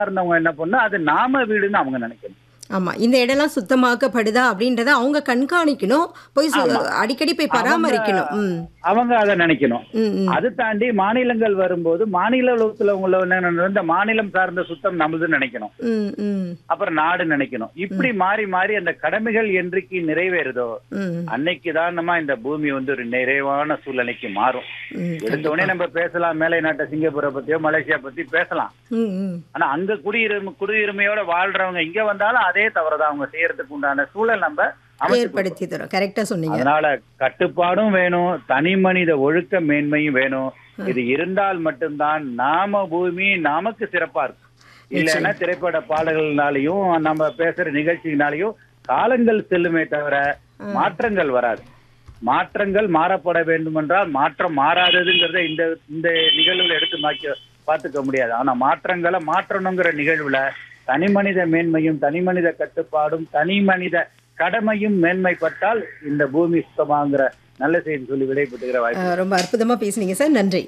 இருந்தவங்க என்ன பண்ணணும் அது நாம வீடுன்னு அவங்க நினைக்கணும் ஆமா இந்த இடம்லாம் சுத்தமாக்கப்படுதா அப்படின்றத அவங்க கண்காணிக்கணும் போய் சு- அடிக்கடி போய் பராமரிக்கணும் ம் அவங்க அதை நினைக்கணும் ம் ம் அது தாண்டி மாநிலங்கள் வரும்போது மாநிலத்துல உள்ள இந்த மாநிலம் சார்ந்த சுத்தம் நம்மளுதுன்னு நினைக்கணும் ம் ம் அப்புறம் நாடு நினைக்கணும் இப்படி மாறி மாறி அந்த கடமைகள் என்றைக்கு நிறைவேறுதோ ம் அன்னைக்கு தானமா இந்த பூமி வந்து ஒரு நிறைவான சூழ்நிலைக்கு மாறும் ம் எடுத்த உடனே நம்ம பேசலாம் மேலை நாட்டை சிங்கப்பூரை பத்தியோ மலேசியா பத்தி பேசலாம் ம் ம் ஆனா அங்க குடியுரிமை குடியுரிமையோட வாழ்றவங்க இங்க வந்தாலும் அதே தவறுதான் அவங்க செய்யறதுக்கு உண்டான சூழல் நம்ம அமைச்சு ஏற்படுத்தி தரும் கரெக்டா சொன்னீங்க அதனால கட்டுப்பாடும் வேணும் தனி மனித ஒழுக்க மேன்மையும் வேணும் இது இருந்தால் மட்டும்தான் நாம பூமி நமக்கு சிறப்பா இருக்கும் இல்லைன்னா திரைப்பட பாடல்கள்னாலையும் நம்ம பேசுற நிகழ்ச்சினாலையும் காலங்கள் செல்லுமே தவிர மாற்றங்கள் வராது மாற்றங்கள் மாறப்பட வேண்டும் என்றால் மாற்றம் மாறாததுங்கிறத இந்த இந்த நிகழ்வுல எடுத்து மாக்க பார்த்துக்க முடியாது ஆனா மாற்றங்களை மாற்றணுங்கிற நிகழ்வுல தனி மனித மேன்மையும் தனி மனித கட்டுப்பாடும் தனி மனித கடமையும் மேன்மைப்பட்டால் இந்த பூமி சுத்தமாங்கிற நல்ல செய்தி சொல்லி விடைபெற்றுகிற வாய்ப்பு அஹ், ரொம்ப அற்புதமா பேசுனீங்க சார் நன்றி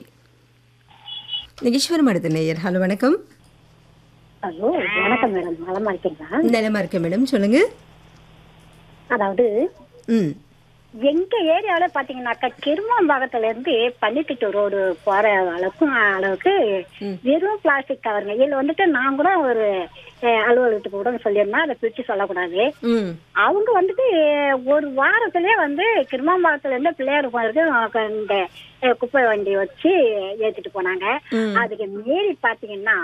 நிகேஸ்வரம் அடுத்த நேயர் ஹலோ வணக்கம் ஹலோ வணக்கம் மேடம் நலமா இருக்கீங்களா நிலமா இருக்கேன் மேடம் சொல்லுங்க அதாவது ம் எங்க ஏரியாவில பாத்தீங்கன்னாக்கா கிருமாம்பாக்கத்துல இருந்து பள்ளித்திட்டு ரோடு போற அளவுக்கும் அளவுக்கு வெறும் பிளாஸ்டிக் கவருங்க இதுல வந்துட்டு நான் கூட ஒரு அஹ், அலுவலகத்துக்கு கூட சொல்லியிருந்தேன் அதை பிரிச்சு சொல்லக்கூடாது ம் அவங்க வந்துட்டு ஒரு வாரத்திலே வந்து கிருமாம்பாக்கத்துல இருந்து பிள்ளையார் போறதுக்கு இந்த அஹ், குப்பை வண்டி வச்சு ஏத்திட்டு போனாங்க ம். அதுக்கு மீறி பாத்தீங்கன்னா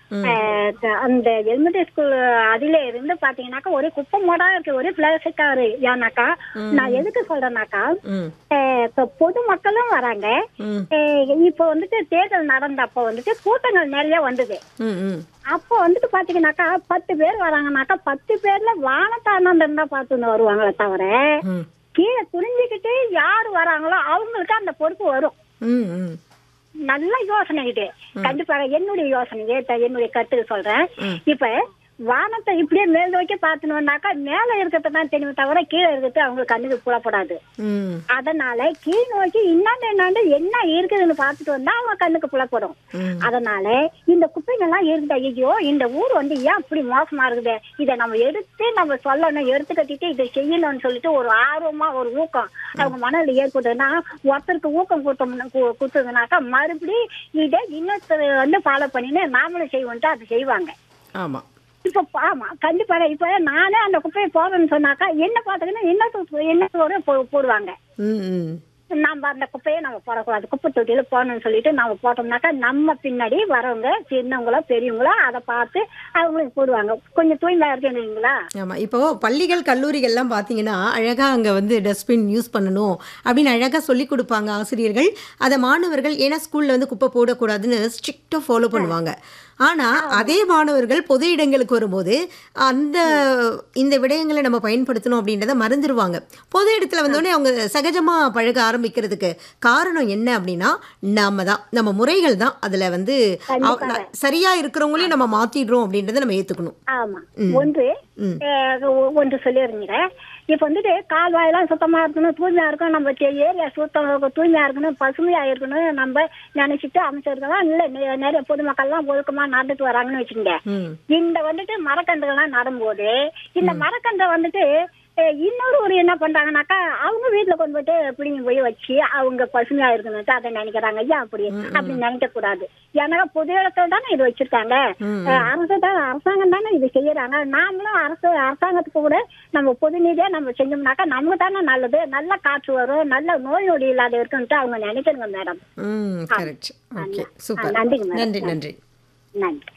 அஹ், த- அந்த எலிமெண்டரி ஸ்கூல் அதுல இருந்து பாத்தீங்கன்னாக்கா ஒரே குப்பை மோடா இருக்கு ஒரே பிளாஸ்டிக் கவரு ஏன்னாக்கா நான் எதுக்கு சொல்றேன்னாக்கா ம் அஹ், இப்ப பொதுமக்களும் வராங்க ம் அஹ், இப்போ வந்துட்டு தேர்தல் நடந்தப்போ வந்துட்டு கூட்டங்கள் நிறைய வந்தது ம் ம் அப்போ வந்துட்டு பாத்தீங்கன்னாக்கா பத்து பேர் வராங்கனாக்கா பத்து பேர்ல வானத்தானந்தம் தான் பார்த்துன்னு வருவாங்களே தவிர ம் கீழே துணிஞ்சுக்கிட்டு யார் வராங்களோ அவங்களுக்கு அந்த பொறுப்பு வரும் ம் ம் நல்ல யோசனை இது கண்டிப்பாக என்னுடைய யோசனை ஏத்த என்னுடைய கருத்து சொல்றேன் இப்ப வானத்தை இப்படியே மேல் நோக்கி பார்த்துனோம்னாக்கா மேல இருக்கிறது தான் தெரியும் தவிர கீழே இருக்கிறது அவங்களுக்கு கண்ணுக்கு புலப்படாது ம் அதனால கீழ் நோக்கி இன்னாண்டு என்னாண்டு என்ன இருக்குதுன்னு பார்த்துட்டு வந்தா அவங்க கண்ணுக்கு புலப்படும் ம். அதனால இந்த குப்பைங்கெல்லாம் இருக்குது ஐயோ இந்த ஊர் வந்து ஏன் இப்படி மோசமா இருக்குது இதை நம்ம எடுத்து நம்ம சொல்லணும் எடுத்து கட்டிட்டு இதை செய்யணும்னு சொல்லிட்டு ஒரு ஆர்வமா ஒரு ஊக்கம் அவங்க மனதில் ஏற்பட்டதுன்னா ஒருத்தருக்கு ஊக்கம் கொடுத்தோம்னா கு- கொடுத்ததுனாக்கா மறுபடியும் இதை இன்னொருத்தர் வந்து ஃபாலோ பண்ணின்னு நாமளும் செய்வோம்ட்டு அதை செய்வாங்க ஆமா இப்ப ஆமா கண்டிப்பா இப்ப நானே அந்த குப்பையை போடுறேன்னு சொன்னாக்கா என்ன பாத்துக்கினா என்ன என்ன போடுவாங்க ம் ம் நம்ம அந்த குப்பையை நம்ம போடக்கூடாது குப்பை தொட்டியில போடணும்னு சொல்லிட்டு நம்ம போட்டோம்னாக்கா நம்ம பின்னாடி வரவங்க சின்னவங்களோ பெரியவங்களோ அதை பார்த்து அவங்களுக்கு போடுவாங்க கொஞ்சம் தூய்மையா இருக்குங்களா ஆமா இப்போ பள்ளிகள் கல்லூரிகள்லாம் பார்த்தீங்கன்னா அழகா அங்க வந்து டஸ்ட்பின் யூஸ் பண்ணணும் அப்படின்னு அழகா சொல்லி கொடுப்பாங்க ஆசிரியர்கள் அதை மாணவர்கள் ஏன்னா ஸ்கூல்ல வந்து குப்பை போடக்கூடாதுன்னு ஸ்ட்ரிக்டாக ஃபாலோ பண்ணுவாங்க ஆனா அதே மாணவர்கள் பொது இடங்களுக்கு வரும்போது அந்த இந்த விடயங்களை நம்ம பயன்படுத்தணும் அப்படின்றத மறந்துடுவாங்க பொது இடத்துல வந்தோடனே அவங்க சகஜமா பழக ஆரம்பிக்கிறதுக்கு காரணம் என்ன அப்படின்னா நாம தான் நம்ம முறைகள் தான் அதுல வந்து அவ- சரியா இருக்கிறவங்களையும் நம்ம மாத்திடுறோம் அப்படின்றத நம்ம ஏத்துக்கணும் ஆமா ஒன்று அஹ், ஒ- ஒன்று சொல்லிருந்தீங்க இப்ப வந்துட்டு கால்வாயெல்லாம் சுத்தமா இருக்கணும் தூய்மையா இருக்கணும் நம்ம ஏரியா சுத்தம் தூய்மையா இருக்கணும் பசுமையா இருக்கணும் நம்ம நினைச்சிட்டு அமைச்சர்கள்லாம் இல்ல நெ- நிறைய பொதுமக்கள்லாம் ஒழுக்கமா நடந்துட்டு வராங்கன்னு வச்சுக்கோங்க ம் இந்த வந்துட்டு மரக்கன்றுகள்லாம் நடும்போது இந்த மரக்கன்றை வந்துட்டு அஹ், இன்னொரு ஒரு என்ன பண்றாங்கனாக்கா அவங்க வீட்டுல கொண்டு போயிட்டு பிடிங்கி போய் வச்சு அவங்க பசுமையா இருக்கணும்ட்டு அதை நினைக்கிறாங்க ஐயா அப்படி அப்படி நினைக்க கூடாது ஏன்னா பொது இடத்துல தானே இது வச்சிருக்காங்க அஹ், அரசு தான் அரசாங்கம் தானே இது செய்யறாங்க நாமளும் அரசு அரசாங்கத்துக்கு கூட நம்ம பொது நிதியா நம்ம செஞ்சோம்னாக்கா நமக்கு தானே நல்லது நல்ல காற்று வரும் நல்ல நோய் நொடி இல்லாத இருக்குன்ட்டு அவங்க நினைக்கிறங்க மேடம் ம் கரெக்ட் ஓகே சூப்பர் நன்றிங்க மேடம். நன்றி நன்றி நன்றி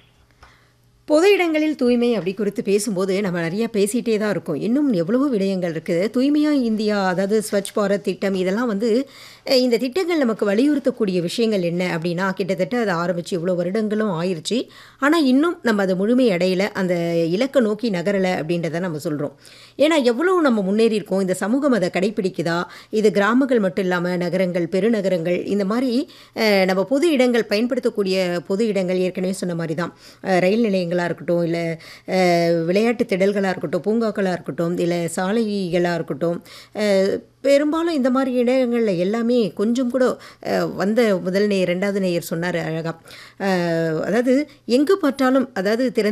பொது இடங்களில் தூய்மை அப்படி குறித்து பேசும்போது நம்ம நிறைய பேசிகிட்டே தான் இருக்கோம் இன்னும் எவ்வளவோ விடயங்கள் இருக்குது தூய்மையாக இந்தியா அதாவது ஸ்வச் பாரத் திட்டம் இதெல்லாம் வந்து அஹ், இந்த திட்டங்கள் நமக்கு வலியுறுத்தக்கூடிய விஷயங்கள் என்ன அப்படின்னா கிட்டத்தட்ட அதை ஆரம்பித்து இவ்வளோ வருடங்களும் ஆயிருச்சு ஆனால் இன்னும் நம்ம அதை முழுமை அடையலை அந்த இலக்கை நோக்கி நகரலை அப்படின்றத நம்ம சொல்கிறோம் ஏன்னா எவ்வளோ நம்ம முன்னேறி இருக்கோம் இந்த சமூகம் அதை கடைப்பிடிக்குதா இது கிராமங்கள் மட்டும் இல்லாமல் நகரங்கள் பெருநகரங்கள் இந்த மாதிரி அஹ், நம்ம பொது இடங்கள் பயன்படுத்தக்கூடிய பொது இடங்கள் ஏற்கனவே சொன்ன மாதிரி தான் அஹ், ரயில் நிலையங்கள் சரணாலயங்களாக இருக்கட்டும் இல்லை விளையாட்டு திடல்களாக இருக்கட்டும் பூங்காக்களாக இருக்கட்டும் இல்லை சாலைகளாக இருக்கட்டும் அஹ், பெரும்பாலும் இந்த மாதிரி இடங்களில் எல்லாமே கொஞ்சம் கூட அஹ், வந்த முதல் நேயர் ரெண்டாவது நேயர் சொன்னார் அழகாக அதாவது எங்கே பார்த்தாலும் அதாவது திறந்த